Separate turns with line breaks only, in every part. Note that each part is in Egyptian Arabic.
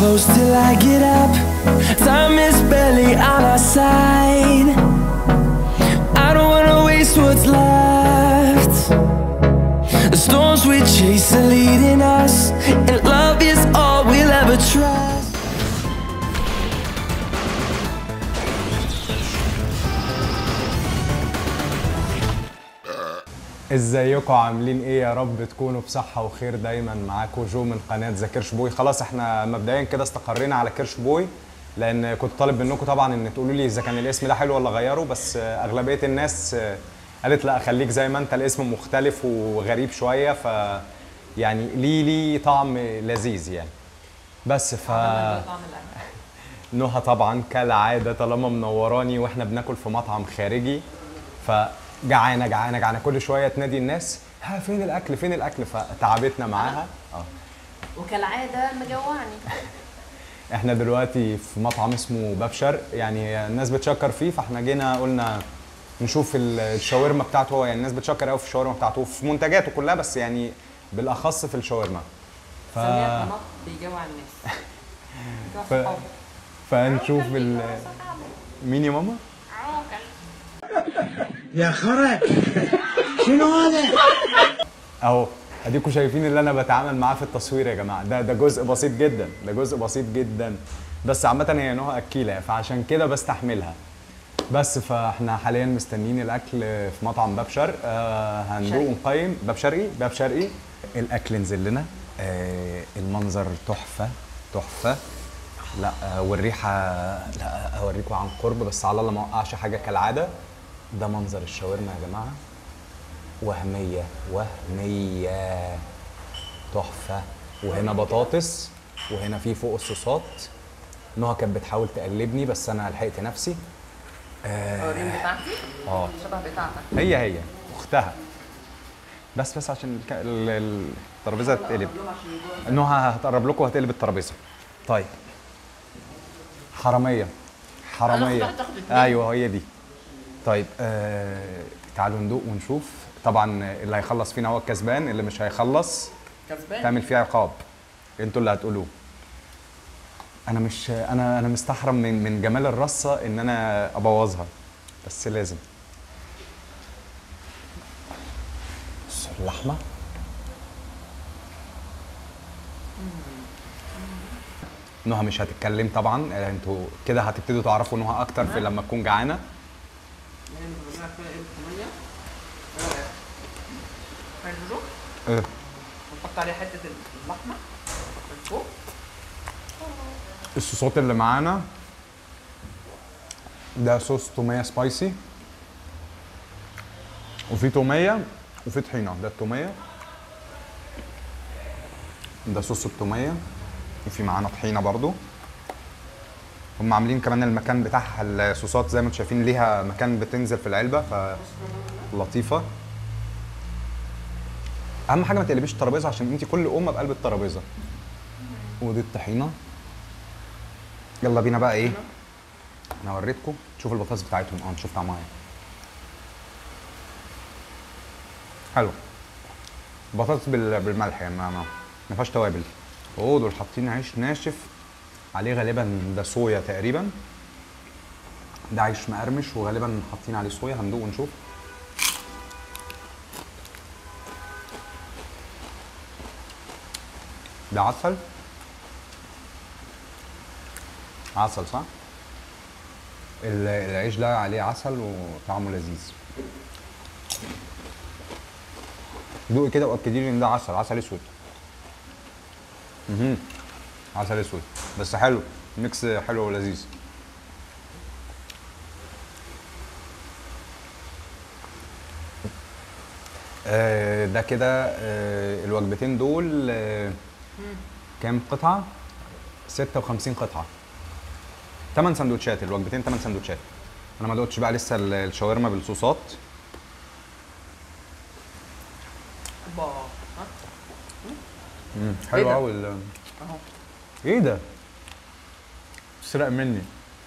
close till I get up. Time is barely on our side. I don't wanna waste what's left. The storms we chase are leading us, and love is all we'll ever trust.
ازيكم عاملين ايه يا رب تكونوا بصحة وخير دايما معاكم جو من قناة ذا كيرش بوي خلاص احنا مبدئيا كده استقرينا على كيرش بوي لان كنت طالب منكم طبعا ان تقولوا لي اذا كان الاسم ده حلو ولا غيره بس آه، اغلبية الناس آه، قالت لا خليك زي ما انت الاسم مختلف وغريب شوية ف يعني ليه ليه طعم لذيذ يعني بس ف نهى طبعا كالعادة طالما منوراني واحنا بناكل في مطعم خارجي فجعانة جعانة جعانة كل شوية تنادي الناس ها فين الأكل فين الأكل فتعبتنا معاها اه
وكالعادة مجوعني
احنا دلوقتي في مطعم اسمه باب شرق يعني الناس بتشكر فيه فاحنا جينا قلنا نشوف ال- الشاورما بتاعته هو يعني الناس بتشكر قوي في الشاورما بتاعته في منتجاته كلها بس يعني بالاخص في الشاورما ف...
سميها طماط بيجوع الناس بيجوع
ف...
صحابه.
فنشوف ال... مين يا ماما؟
يا خرا شنو هذا؟
اهو اديكم شايفين اللي انا بتعامل معاه في التصوير يا جماعه ده ده جزء بسيط جدا ده جزء بسيط جدا بس عامه هي نهى اكيله فعشان كده بستحملها بس فاحنا حاليا مستنيين الاكل في مطعم باب شرق آه هندوق
شرقي.
ونقيم باب شرقي باب شرقي الاكل نزل لنا آه المنظر تحفه تحفه لا آه والريحه لا اوريكم عن قرب بس على الله ما اوقعش حاجه كالعاده ده منظر الشاورما يا جماعه وهمية وهمية تحفة وهنا بطاطس وهنا في فوق الصوصات نهى كانت بتحاول تقلبني بس انا لحقت نفسي
القوارين بتاعتي
اه
شبه بتاعتك
هي هي اختها بس بس عشان الك- ال- ال- الترابيزه تتقلب نهى هتقرب لكم وهتقلب الترابيزه طيب حراميه حراميه
أنا اخترت اتنين.
ايوه هي دي طيب آه تعالوا ندوق ونشوف طبعا اللي هيخلص فينا هو الكسبان اللي مش هيخلص
كسبان
تعمل فيه عقاب انتوا اللي هتقولوه انا مش انا انا مستحرم من من جمال الرصه ان انا ابوظها بس لازم بص اللحمه نهى مش هتتكلم طبعا آه، انتوا كده هتبتدوا تعرفوا نهى اكتر في لما تكون جعانه
يعني بنعمل فيها ايه بالثمانية ايه رأيك؟ هيدروك
اه
ونحط عليه حتة اللحمة من فوق
الصوصات اللي معانا ده صوص توميه سبايسي وفي توميه وفي طحينه ده التوميه ده صوص التوميه وفي معانا طحينه برضو هم عاملين كمان المكان بتاعها الصوصات زي ما انتم شايفين ليها مكان بتنزل في العلبه فلطيفه اهم حاجه ما تقلبيش الترابيزه عشان انت كل امه بقلب الترابيزه ودي الطحينه يلا بينا بقى ايه انا وريتكم شوفوا البطاطس بتاعتهم اه نشوف طعمها ايه حلو بطاطس بال- بالملح يعني ما ما ما فيهاش توابل اوه دول حاطين عيش ناشف عليه غالبا ده صويا تقريبا ده عيش مقرمش وغالبا حاطين عليه صويا هندوق ونشوف ده عسل عسل صح؟ ال- العيش ده عليه عسل وطعمه لذيذ دوقي كده واكدي لي ان ده عسل عسل اسود اها عسل اسود بس حلو ميكس حلو ولذيذ آه، ده كده آه، الوجبتين دول آه، كام قطعة؟ 56 قطعة 8 سندوتشات الوجبتين 8 سندوتشات انا ما دقتش بقى لسه ال- الشاورما بالصوصات
با ها
مم،
إيه
حلو
ده؟
قوي ال-
اهو
ايه ده؟ سرق مني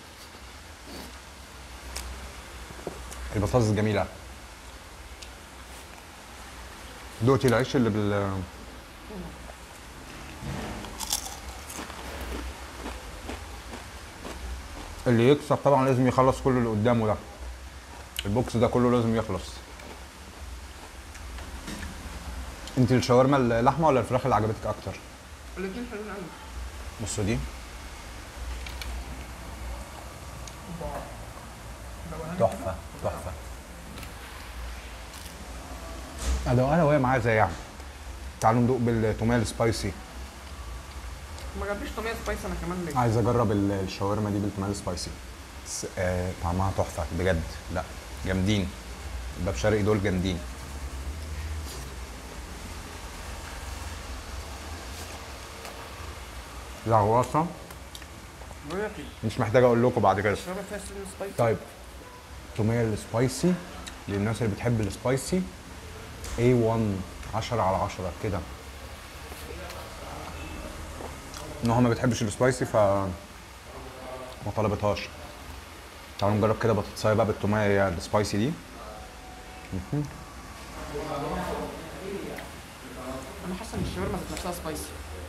البطاطس جميلة دقتي العيش اللي بال اللي يكسب طبعا لازم يخلص كل اللي قدامه ده البوكس ده كله لازم يخلص انت الشاورما اللحمه ولا الفراخ اللي عجبتك اكتر
الاثنين حلوين قوي
بصوا دي تحفه تحفه ادوقها وهي معايا زي يعني تعالوا ندوق بالتوميه السبايسي
ما جابليش طعميه سبايس انا كمان ليه
عايز اجرب ال- الشاورما دي بالتوميه السبايسي بس آه طعمها تحفه بجد لا جامدين باب شرقي دول جامدين الغواصه
بقول لك ايه
مش محتاج اقول لكم بعد كده
الشوربه فيها سن سبايس
طيب التوميه السبايسي للناس اللي بتحب السبايسي A1 10 على 10 كده نوها ما بتحبش السبايسي ف ما طلبتهاش تعالوا نجرب كده بطاطسايه بقى بالتوميه السبايسي دي
انا حاسه ان الشاورما ذات نفسها سبايسي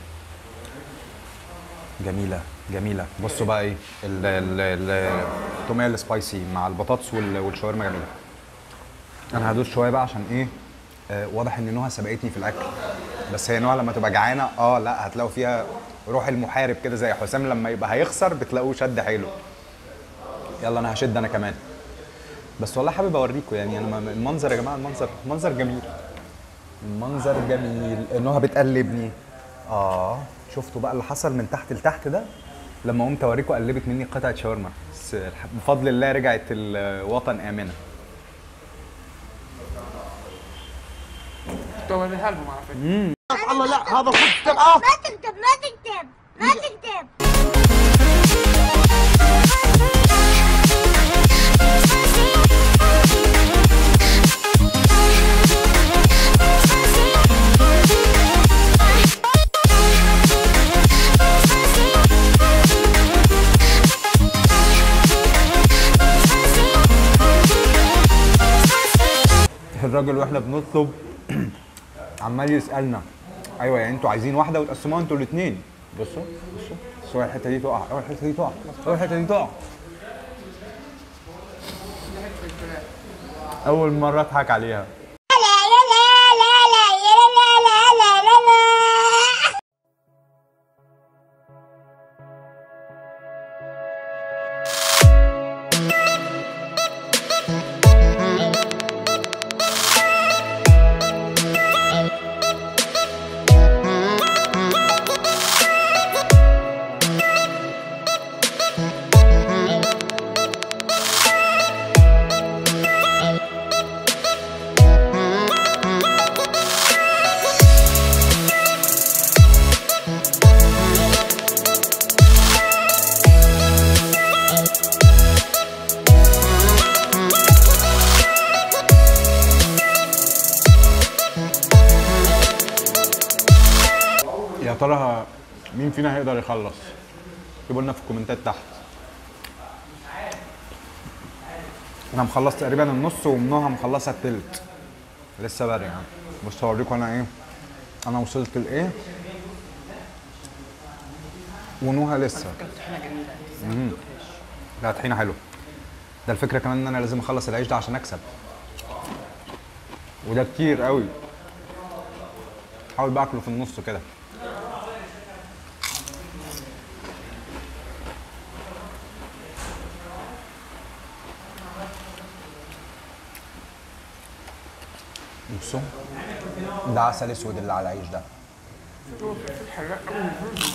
جميله جميله بصوا بقى ايه ال- ال- ال- التوميه السبايسي مع البطاطس وال- والشاورما جميله انا هدوس شويه بقى عشان ايه آه واضح ان نوها سبقتني في الاكل بس هي نوها لما تبقى جعانه اه لا هتلاقوا فيها روح المحارب كده زي حسام لما يبقى هيخسر بتلاقوه شد حيله يلا انا هشد انا كمان بس والله حابب اوريكم يعني انا ما- المنظر يا جماعه المنظر منظر جميل المنظر جميل نوها بتقلبني اه شفتوا بقى اللي حصل من تحت لتحت ده لما قمت اوريكم قلبت مني قطعه شاورما بس الح- بفضل الله رجعت الوطن امنه
كنت اوريها لهم على فكره
الله لا هذا صدق تبقى
ما تكتب ما تكتب ما تكتب
الراجل واحنا بنطلب عمال يسالنا ايوه يعني انتوا عايزين واحده وتقسموها انتوا الاثنين بصوا بصوا بصوا أول الحته دي تقع اول الحته دي تقع اول الحته دي تقع اول مره اضحك عليها
لا لا لا لا لا لا لا لا لا لا
يا ترى مين فينا هيقدر يخلص اكتبوا لنا في الكومنتات تحت انا مخلص تقريبا النص ومنها مخلصه التلت لسه بدري يعني بص هوريكم انا ايه انا وصلت لايه ونوها لسه
كانت طحينه جميله
لا طحينه حلو ده الفكره كمان ان انا لازم اخلص العيش ده عشان اكسب وده كتير قوي حاول بقى اكله في النص كده بصوا ده عسل اسود اللي على العيش ده
هو فلفل حراق قوي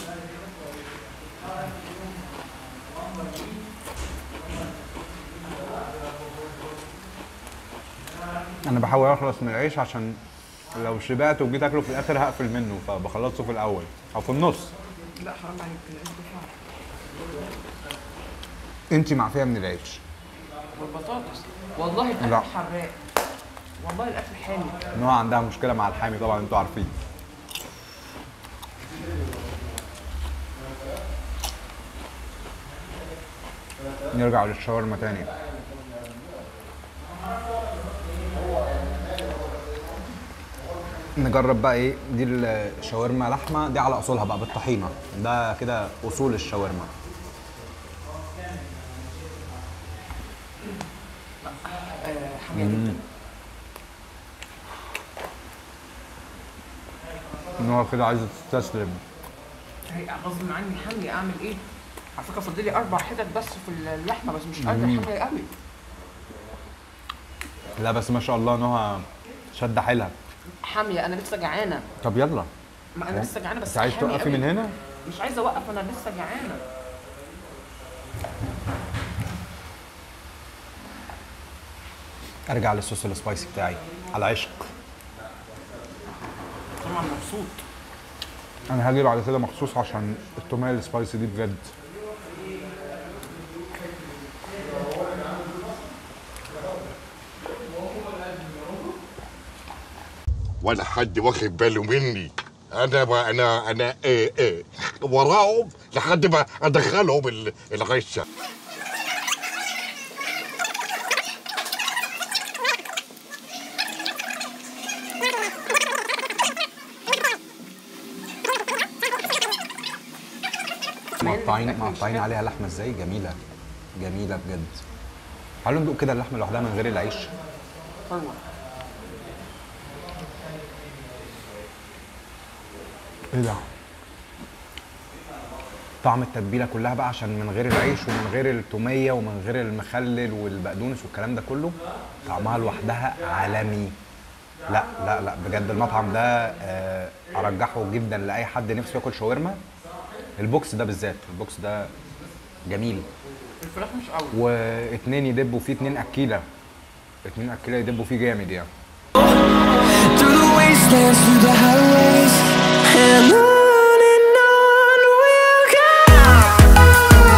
انا بحاول اخلص من العيش عشان لو شبعت وجيت اكله في الاخر هقفل منه فبخلصه في الاول او في النص
لا حرام عليك العيش ده صعب
انت معفيه من العيش
والبطاطس والله الاكل
لا.
حراق والله الاكل حامي
نوع عندها مشكله مع الحامي طبعا انتوا عارفين نرجع للشاورما تاني نجرب بقى ايه دي الشاورما لحمه دي على اصولها بقى بالطحينه ده كده اصول الشاورما
آه، حاميه جدا
ان هو كده عايز تستسلم
هي غصب عني حاميه اعمل ايه؟ على فكره فاضل لي اربع حتت بس في اللحمه بس مش قادره حاميه قوي
لا بس ما شاء الله نهى شد حيلها
حاميه انا لسه جعانه
طب يلا
ما انا لسه جعانه بس
انت عايز
حامية
توقفي
قوي.
من هنا
مش عايزه اوقف انا لسه جعانه
ارجع للصوص السبايسي بتاعي على عشق
طبعا مبسوط
انا هاجي بعد كده مخصوص عشان التوميه السبايسي دي بجد
ولا حد واخد باله مني انا بقى انا انا ايه ايه وراهم لحد ما ادخلهم ال- الغشه
مقطعين مقطعين عليها لحمه ازاي جميله جميله بجد تعالوا ندوق كده اللحمه لوحدها من غير العيش
حلوه
ايه ده طعم التتبيله كلها بقى عشان من غير العيش ومن غير التوميه ومن غير المخلل والبقدونس والكلام ده كله طعمها لوحدها عالمي لا لا لا بجد المطعم ده آه، ارجحه جدا لاي حد نفسه ياكل شاورما البوكس ده بالذات البوكس ده جميل
الفراخ مش قوي
واتنين يدبوا فيه اتنين اكيله اتنين اكيله يدبوا فيه جامد يعني
Through the wastelands, through the highways, and on and on we'll go.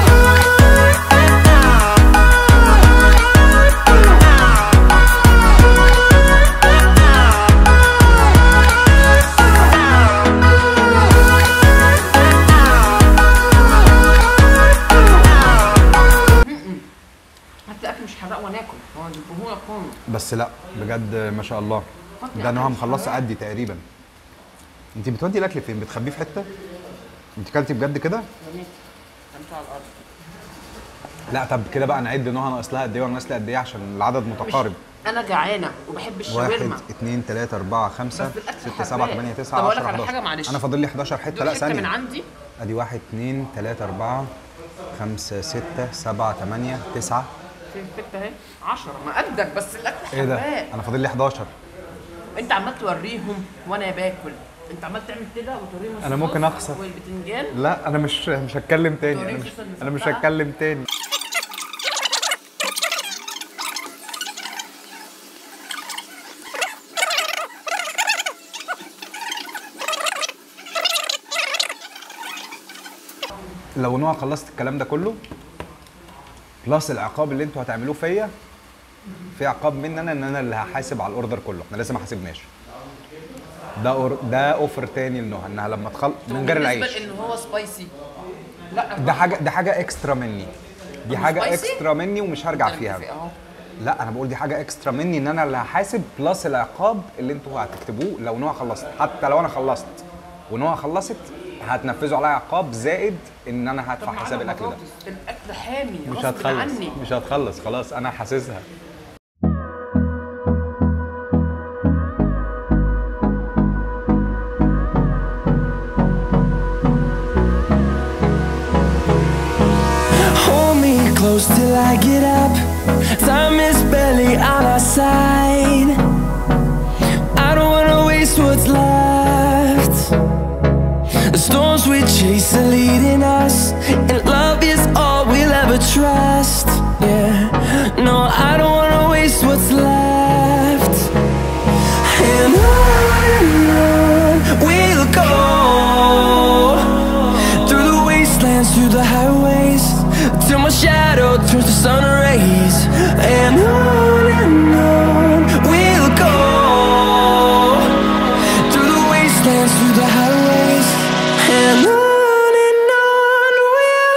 حتى الاكل مش حراق وانا اكل هو الدهون كله
بس لا بجد ما شاء الله ده نوع مخلصه قدي تقريبا انت بتودي الاكل فين بتخبيه في حته انت كلتي بجد كده
جميل امشي على الارض
لا طب كده بقى نعد نوع ناقص لها قد ايه وناقص لها قد ايه عشان العدد متقارب
انا جعانه وبحب
واحد
الشاورما
اثنين ثلاثة أربعة خمسة
بس الأكل
ستة سبعة
حراق.
ثمانية
طب
تسعة
أقول لك
10
على
11
حاجة معلش.
أنا فاضل لي 11 حتة
دوق
لا
حته من
ثانية
عندي
أدي واحد اثنين ثلاثة أربعة خمسة ستة سبعة ثمانية تسعة
في حته اهي 10 ما قدك بس الاكل
إيه ده؟
حراق
أنا فاضل لي 11
انت عمال توريهم وانا باكل انت عمال تعمل كده وتوريهم
أنا ممكن
الصوص
أخسر.
والبتنجان
لا أنا مش مش هتكلم تاني أنا مش أنا مش هتكلم تاني لو نوع خلصت الكلام ده كله بلس العقاب اللي انتوا هتعملوه فيا في عقاب مني انا ان انا اللي هحاسب على الاوردر كله احنا لسه ما حاسبناش ده أور... ده اوفر تاني لنوع انها لما تخل من غير العيش
بالنسبه ان هو سبايسي لا
ده حاجه ده حاجه اكسترا مني دي حاجه
سبايسي؟
اكسترا مني ومش هرجع
أنا
فيها
متفق اهو
لا انا بقول دي حاجه اكسترا مني ان انا اللي هحاسب بلس العقاب اللي انتوا هتكتبوه لو نوع خلصت حتى لو انا خلصت ونوع خلصت هتنفذوا عليا عقاب زائد ان انا
طب
هدفع
معانا
حساب الاكل ده
بطاطس. الاكل حامي
مش
غصب
هتخلص
عني
مش هتخلص خلاص انا حاسسها
Hold me close till I get up. Time is barely on our side. I don't wanna waste what's left. The storms we chase are leading us, and love is all we'll ever trust. Yeah, no, I don't wanna waste what's left. And on and on we'll go Through the wastelands, through the highways Till my shadow turns to sun rays And on and on we'll go Through the wastelands, through the highways And on and on we'll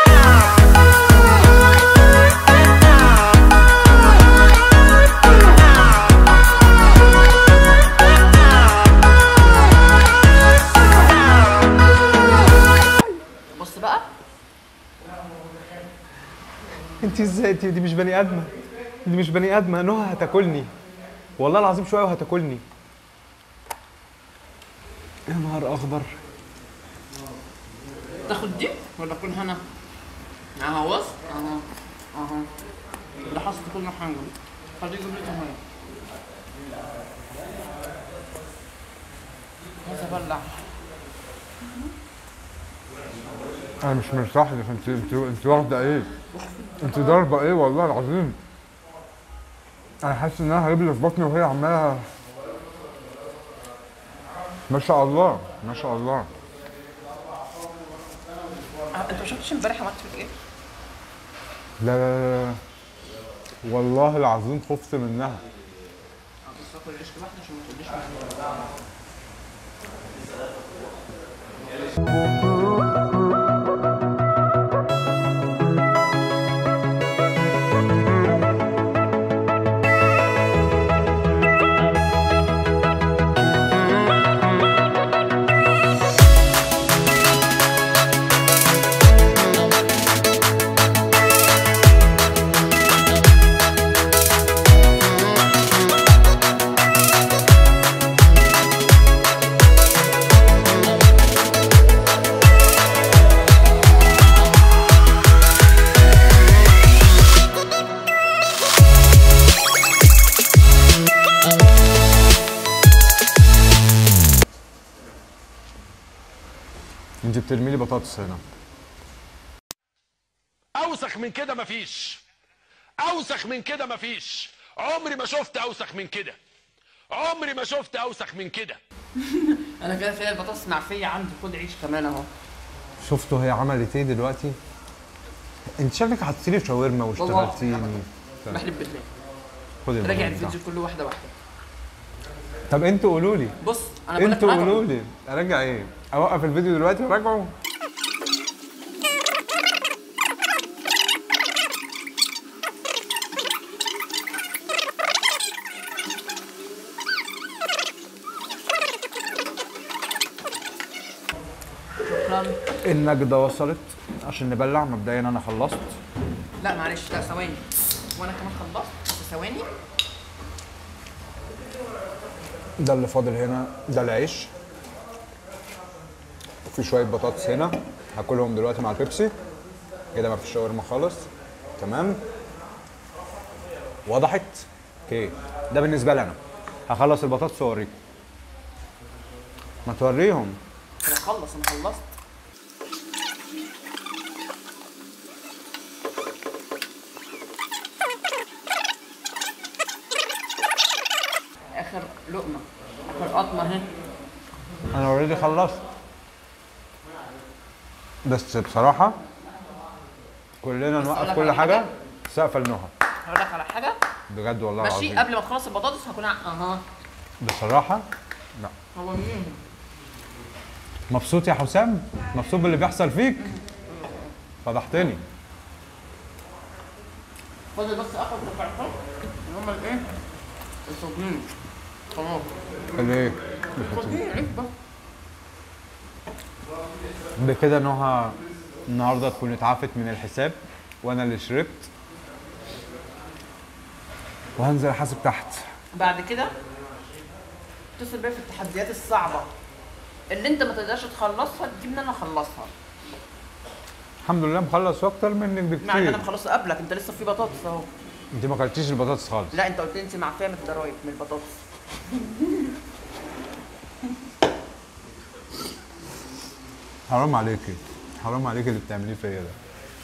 بص بقى
انت ازاي انت دي مش بني ادمه دي مش بني ادمه نهى هتاكلني والله العظيم شويه وهتاكلني يا نهار اخضر
تاخد دي ولا اكل هنا؟ اهو بص اهو اهو ده حصل كل حاجه خليه يجيب لي كمان عايز ابلع
انا مش مرتاح لك انت انت انت واخده ايه؟ انت ضاربه ايه والله العظيم انا حاسس ان انا هجيب اللي في بطني وهي عماله ما شاء الله ما شاء الله
آه، انت ما شفتش امبارح عملت فيك ايه؟
لا لا لا لا. والله العظيم خفت منها
اه بس اكل ريش واحده عشان ما تقوليش معايا.
انت بترمي لي بطاطس هنا
اوسخ من كده مفيش اوسخ من كده مفيش عمري ما شفت اوسخ من كده عمري ما شفت اوسخ من كده
انا كده فيها البطاطس معفيه عندي خد عيش كمان اهو
شفتوا هي عملت ايه دلوقتي انت شكلك حطيتي لي شاورما واشتغلتيني
بحلف بالله
خدي
راجع
الموضوع
الفيديو
ده.
كله واحده واحده
طب انتوا قولوا لي
بص انا بقول لك
انتوا
معاك
قولوا لي اراجع ايه اوقف الفيديو دلوقتي وراجعه
شكرا
النجدة وصلت عشان نبلع مبدئيا انا خلصت
لا معلش لا ثواني وانا كمان خلصت بس ثواني
ده اللي فاضل هنا ده العيش في شوية بطاطس هنا هاكلهم دلوقتي مع البيبسي كده ما فيش شاورما خالص تمام وضحت اوكي ده بالنسبة لي انا هخلص البطاطس واوريكم ما توريهم
انا خلص انا خلصت اخر لقمه اخر قطمه اهي
انا اوريدي خلصت بس بصراحة كلنا
أقول لك
نوقف كل
على
حاجة
حاجة؟
سقف النهى
هقول لك على حاجه
بجد والله
ماشي
العظيم
قبل ما تخلص البطاطس هكون ع- اها
بصراحة لا
هو مين
مبسوط يا حسام مبسوط باللي بيحصل فيك فضحتني
فاضل بس اخر قطعتين اللي هما الايه الصغيرين خلاص
ليه
صغيرين عيش بس
بكده نهى النهارده تكون اتعافت من الحساب وانا اللي شربت وهنزل احاسب تحت
بعد كده اتصل بيا في التحديات الصعبه اللي انت ما تقدرش تخلصها تجيب ان انا اخلصها
الحمد لله مخلص اكتر منك
مع ان انا
بكتير
مخلصه قبلك انت لسه في بطاطس اهو
انت ما اكلتيش البطاطس خالص
لا انت قلت لي انت معفيه من الضرايب من البطاطس
حرام عليكي حرام عليكي اللي بتعمليه فيا ده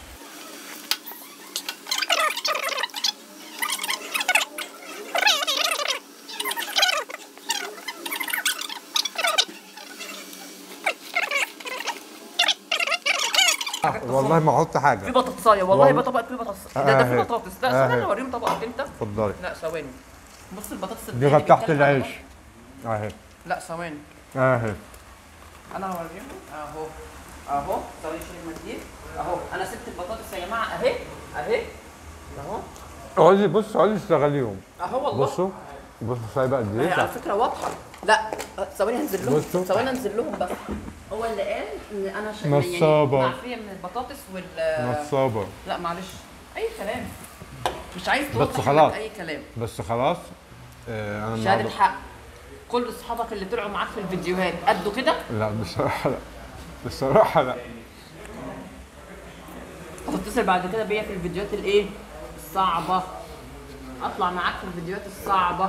والله ما احط
في
حاجه
بطاطسايه والله
والله.
بطبق في بطاطس ده, ده في
آه.
بطاطس لا
آه.
استنى اوريهم طبقك انت
اتفضلي
لا ثواني بص البطاطس
دي
التاني
كانت تحت
بيتكلم عن
العيش
البطاطس.
اهي
لا ثواني
اهي
انا هوريهم اهو اهو ثواني شيل المنديل اهو انا سبت البطاطس يا جماعه اهي اهي اهو
اقعدي بص اقعدي اشتغلي
اهو والله
بصوا بصوا سايبه قد
هي على
ايه
فكره واضحه لا ثواني هنزل لهم
بصوا.
ثواني انزل لهم بس هو اللي قال ان انا شا...
نصابة.
يعني معفيه من البطاطس وال
نصابه
لا معلش اي كلام مش عايز
بس
توضح
خلاص.
لك اي كلام
بس خلاص آه انا
شهادة
النهارده
حق كل اصحابك اللي طلعوا معاك في الفيديوهات قدوا كده
لا بصراحه لا بصراحه لا
هتتصل بعد كده بيا في الفيديوهات الايه الصعبة اطلع معاك في الفيديوهات الصعبة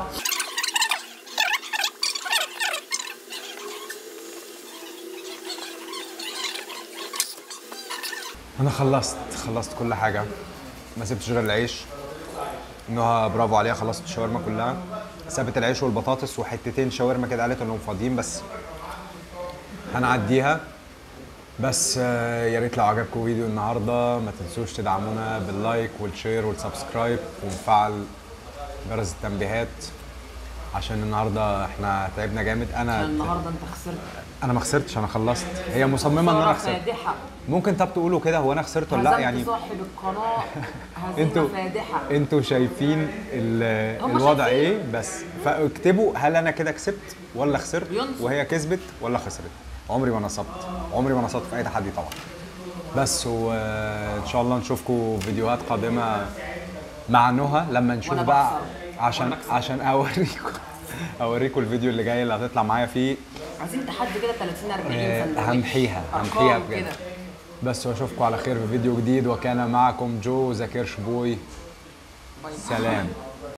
انا خلصت خلصت كل حاجه ما سبتش غير العيش نهى برافو عليها خلصت الشاورما كلها سابت العيش والبطاطس وحتتين شاورما كده قالت انهم فاضيين بس هنعديها بس آه، يا ريت لو عجبكم فيديو النهارده ما تنسوش تدعمونا باللايك والشير والسبسكرايب ونفعل جرس التنبيهات عشان النهارده احنا تعبنا جامد انا
النهارده انت خسرت
انا ما خسرتش انا خلصت هي مصممه ان انا
خسارة
خسرت
فادحة
ممكن طب تقولوا كده هو انا خسرت ولا لا
هزمت
يعني
صاحب القناة
انتوا
هزيمة فادحة
انتوا شايفين ال-
هم
الوضع
شايفين.
ايه بس فاكتبوا هل انا كده كسبت ولا خسرت
ينصب.
وهي كسبت ولا خسرت عمري ما نصبت عمري ما نصبت في اي تحدي طبعا بس وان شاء الله نشوفكم فيديوهات قادمه مع نهى لما نشوف
وأنا
بقى
بخسر.
عشان عشان اوريكم اوريكم الفيديو اللي جاي اللي هتطلع معايا فيه
عايزين تحدي كده 30 40
آه،
سندوتش
همحيها همحيها
أرقام
بجد
كده.
بس واشوفكم على خير في فيديو جديد وكان معكم جو ذا كيرش بوي
باي باي.
سلام